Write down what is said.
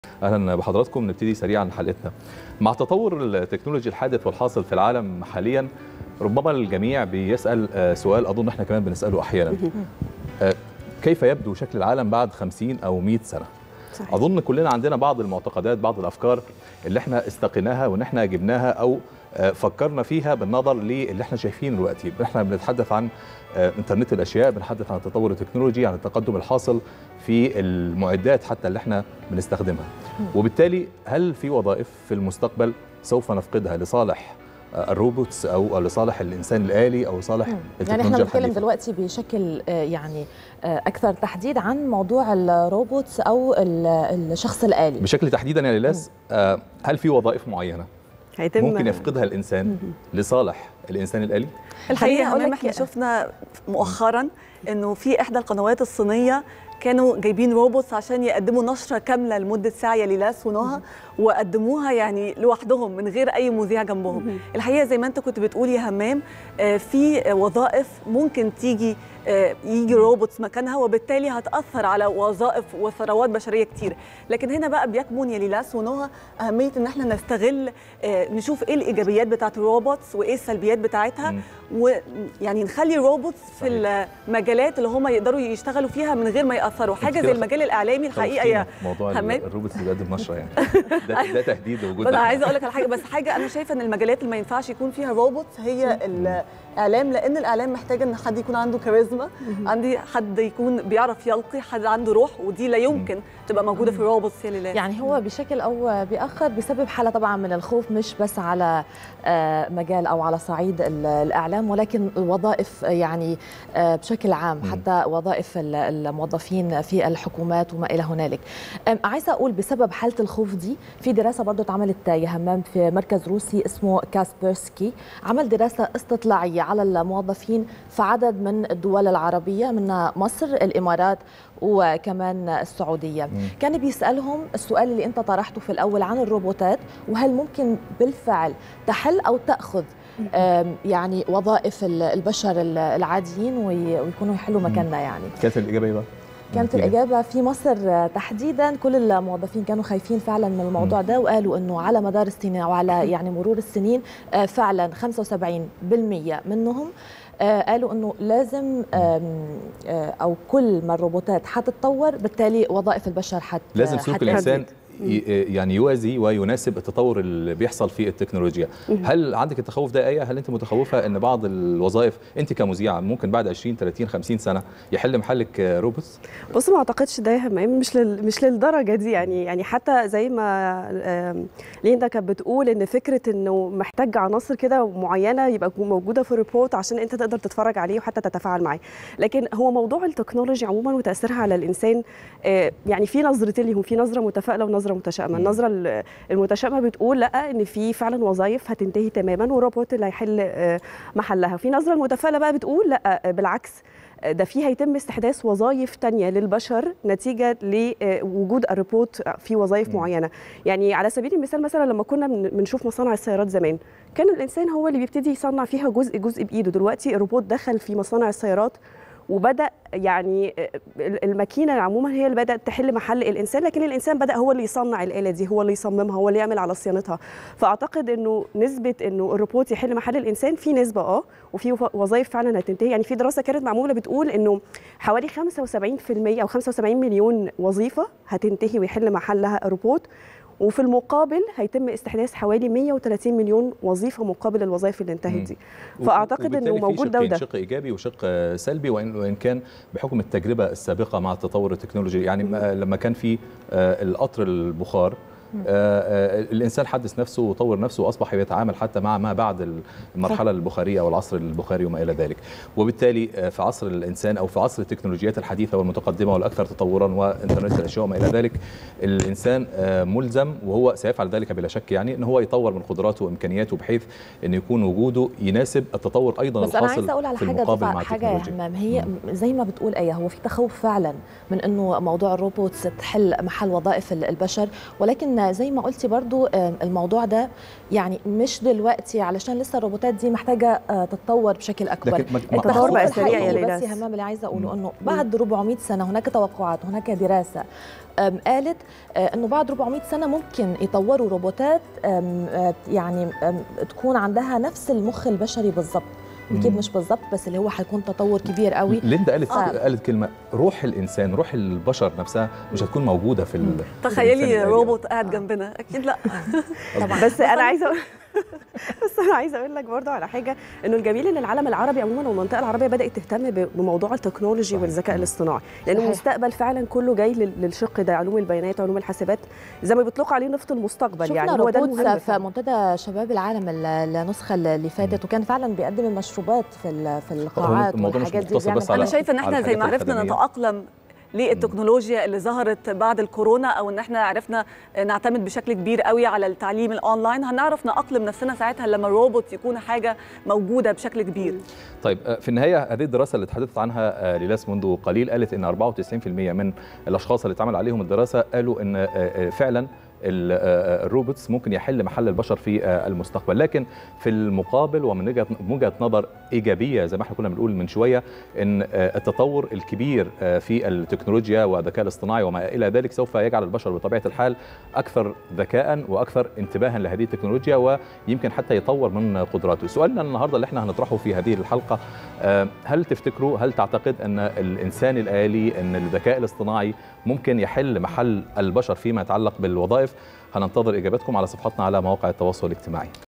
اهلا بحضراتكم نبتدي سريعا حلقتنا مع تطور التكنولوجي الحادث والحاصل في العالم حاليا ربما الجميع بيسال آه، سؤال اظن احنا كمان بنساله احيانا آه، كيف يبدو شكل العالم بعد 50 او 100 سنه صحيح. اظن كلنا عندنا بعض المعتقدات بعض الافكار اللي احنا استقيناها وان احنا جبناها او آه، فكرنا فيها بالنظر للي احنا شايفينه دلوقتي احنا بنتحدث عن آه، انترنت الاشياء بنتحدث عن التطور التكنولوجي عن التقدم الحاصل في المعدات حتى اللي احنا بنستخدمها وبالتالي هل في وظائف في المستقبل سوف نفقدها لصالح آه، الروبوتس او لصالح الانسان الالي او لصالح يعني احنا التكنولوجيا بنتكلم الحديثه دلوقتي بشكل آه، يعني آه، اكثر تحديد عن موضوع الروبوتس او ال- الشخص الالي بشكل تحديدا يا ليلاس آه، هل في وظائف معينه هيتم ممكن يفقدها الانسان لصالح الانسان الالي خليني الحقيقه أقول همام لك- احنا شفنا مؤخرا انه في احدى القنوات الصينيه كانوا جايبين روبوتس عشان يقدموا نشره كامله لمده ساعه يا ليلاس ونهى وقدموها يعني لوحدهم من غير اي مذيع جنبهم الحقيقه زي ما انت كنت بتقول يا همام آه، في وظائف ممكن تيجي آه، يجي روبوتس مكانها وبالتالي هتاثر على وظائف وثروات بشريه كتير لكن هنا بقى بيكمن يا ليلاس ونهى اهميه ان احنا نستغل آه، نشوف ايه الايجابيات بتاعت الروبوتس وايه السلبيات بتاعتها مم. ويعني نخلي الروبوتس في المجالات اللي هم يقدروا يشتغلوا فيها من غير ما ياثروا حاجه زي كده المجال الاعلامي الحقيقه يا موضوع همام. الروبوتس اللي بيقدم نشره يعني ده, ده تهديد لوجود انا عايزه اقول لك على حاجه بس حاجه انا شايفه ان المجالات اللي ما ينفعش يكون فيها روبوتس هي الاعلام لان الاعلام محتاج ان حد يكون عنده كاريزما عندي حد يكون بيعرف يلقي حد عنده روح ودي لا يمكن تبقى موجوده في الروبوتس يا لله يعني هو بشكل او باخر بسبب حاله طبعا من الخوف مش بس على آه، مجال او على صعيد ال- الاعلام ولكن وظائف يعني آه، بشكل عام مم. حتى وظائف ال- الموظفين في الحكومات وما الى هنالك أم، عايزه اقول بسبب حاله الخوف دي في دراسه برضه اتعملت يا همام في مركز روسي اسمه كاسبرسكي عمل دراسه استطلاعيه على الموظفين في عدد من الدول العربيه منها مصر الامارات وكمان السعوديه مم. كان بيسالهم السؤال اللي انت طرحته في الاول عن الروبوتات وهل ممكن بالفعل تحل او تاخذ آم، يعني وظائف ال- البشر ال- العاديين وي- ويكونوا يحلوا مكاننا يعني كانت الاجابه ايه بقى؟ كانت ممكن. الإجابة في مصر آه، تحديدا كل الموظفين كانوا خايفين فعلا من الموضوع ده وقالوا أنه على مدار السنين أو على يعني مرور السنين آه، فعلا 75% منهم آه، قالوا أنه لازم آم، آه، أو كل ما الروبوتات حتتطور بالتالي وظائف البشر حت لازم سلوك حتزيد. الانسان ي- يعني يوازي ويناسب التطور اللي بيحصل في التكنولوجيا هل عندك التخوف ده ايه هل انت متخوفه ان بعض الوظائف انت كمذيعه ممكن بعد 20 30 50 سنه يحل محلك آه، روبوتس بص ما اعتقدش ده يا همام مش لل... مش للدرجه دي يعني يعني حتى زي ما آم، ليندا كانت بتقول ان فكره انه محتاج عناصر كده معينه يبقى موجوده في الريبورت عشان انت تقدر تتفرج عليه وحتى تتفاعل معاه لكن هو موضوع التكنولوجي عموما وتاثيرها على الانسان آه، يعني في نظرتين ليهم في نظره متفائله ونظره متشائمه النظره ال- المتشائمه بتقول لا ان في فعلا وظائف هتنتهي تماما والروبوت اللي هيحل آه، محلها في نظره المتفائله بقى بتقول لا آه، بالعكس ده فيه هيتم استحداث وظائف تانية للبشر نتيجة لوجود الريبوت في وظائف مم. معينة يعني على سبيل المثال مثلا لما كنا بن- بنشوف مصانع السيارات زمان كان الإنسان هو اللي بيبتدي يصنع فيها جزء جزء بإيده دلوقتي الروبوت دخل في مصانع السيارات وبدا يعني الماكينه عموما هي اللي بدات تحل محل الانسان لكن الانسان بدا هو اللي يصنع الاله دي هو اللي يصممها هو اللي يعمل على صيانتها فاعتقد انه نسبه انه الروبوت يحل محل الانسان في نسبه اه وفي وف- وظائف فعلا هتنتهي يعني في دراسه كانت معموله بتقول انه حوالي 75% او 75 مليون وظيفه هتنتهي ويحل محلها الروبوت وفي المقابل هيتم استحداث حوالي 130 مليون وظيفه مقابل الوظائف اللي انتهت دي فاعتقد انه وبالتالي في موجود ده شقين، وده شق ايجابي وشق آه، سلبي وان وان كان بحكم التجربه السابقه مع التطور التكنولوجي يعني ما- لما كان في آه، القطر البخار آه، آه، الانسان حدث نفسه وطور نفسه واصبح يتعامل حتى مع ما بعد المرحله البخاريه او العصر البخاري وما الى ذلك وبالتالي آه، في عصر الانسان او في عصر التكنولوجيات الحديثه والمتقدمه والاكثر تطورا وانترنت الاشياء وما الى ذلك الانسان آه، ملزم وهو سيفعل ذلك بلا شك يعني ان هو يطور من قدراته وامكانياته بحيث ان يكون وجوده يناسب التطور ايضا بس انا الحاصل عايزه اقول على في حاجه المقابل دفع مع حاجه يا التكنولوجيا همام هي زي ما بتقول ايه هو في تخوف فعلا من انه موضوع الروبوتس تحل محل وظائف ال- البشر ولكن كمان زي ما قلتي برضو آه، الموضوع ده يعني مش دلوقتي علشان لسه الروبوتات دي محتاجه آه، تتطور بشكل اكبر لكن ما- ما- التطور بقى سريع يا الحقيقي ليلاس. بس يا همام اللي عايزه اقوله انه بعد 400 سنه هناك توقعات هناك دراسه أم، قالت آه، انه بعد 400 سنه ممكن يطوروا روبوتات أم، آه، يعني أم، تكون عندها نفس المخ البشري بالضبط اكيد مم. مش بالضبط بس اللي هو حيكون تطور كبير قوي ليندا قالت آه. قالت كلمه روح الانسان روح البشر نفسها مش هتكون موجوده في ال- في الإنسان تخيلي الآلي. روبوت قاعد جنبنا اكيد لا طبعا بس انا عايزه أقول بس انا عايزه اقول لك برضه على حاجه انه الجميل ان العالم العربي عموما والمنطقه العربيه بدات تهتم ب- بموضوع التكنولوجي صحيح. والذكاء الاصطناعي لان صحيح. المستقبل فعلا كله جاي لل- للشق ده علوم البيانات علوم الحاسبات زي ما بيطلقوا عليه نفط المستقبل شفنا يعني هو ده روبوت المهم في فعلاً. منتدى شباب العالم ال- النسخه اللي فاتت وكان فعلا بيقدم المشروبات في ال- في القاعات الموضوع مش والحاجات دي مقتصر وبيعمل بس على- انا حاجات شايفه ان على احنا زي ما الحاجات عرفنا الأكاديمية. نتاقلم للتكنولوجيا اللي ظهرت بعد الكورونا او ان احنا عرفنا نعتمد بشكل كبير قوي على التعليم الاونلاين هنعرف نأقلم نفسنا ساعتها لما الروبوت يكون حاجه موجوده بشكل كبير طيب آه، في النهايه هذه الدراسه اللي تحدثت عنها آه، ليلاس منذ قليل قالت ان 94% من الاشخاص اللي اتعمل عليهم الدراسه قالوا ان آه، آه، فعلا ال- آه، الروبوتس ممكن يحل محل البشر في آه، المستقبل لكن في المقابل ومن وجهه من وجهه نظر ايجابيه زي ما احنا كنا بنقول من شويه ان آه، التطور الكبير آه، في التكنولوجيا والذكاء الاصطناعي وما الى ذلك سوف يجعل البشر بطبيعه الحال اكثر ذكاء واكثر انتباها لهذه التكنولوجيا ويمكن حتى يطور من قدراته سؤالنا النهارده اللي احنا هنطرحه في هذه الحلقه آه، هل تفتكروا هل تعتقد ان الانسان الالي ان الذكاء الاصطناعي ممكن يحل محل البشر فيما يتعلق بالوظائف هننتظر اجاباتكم على صفحاتنا على مواقع التواصل الاجتماعي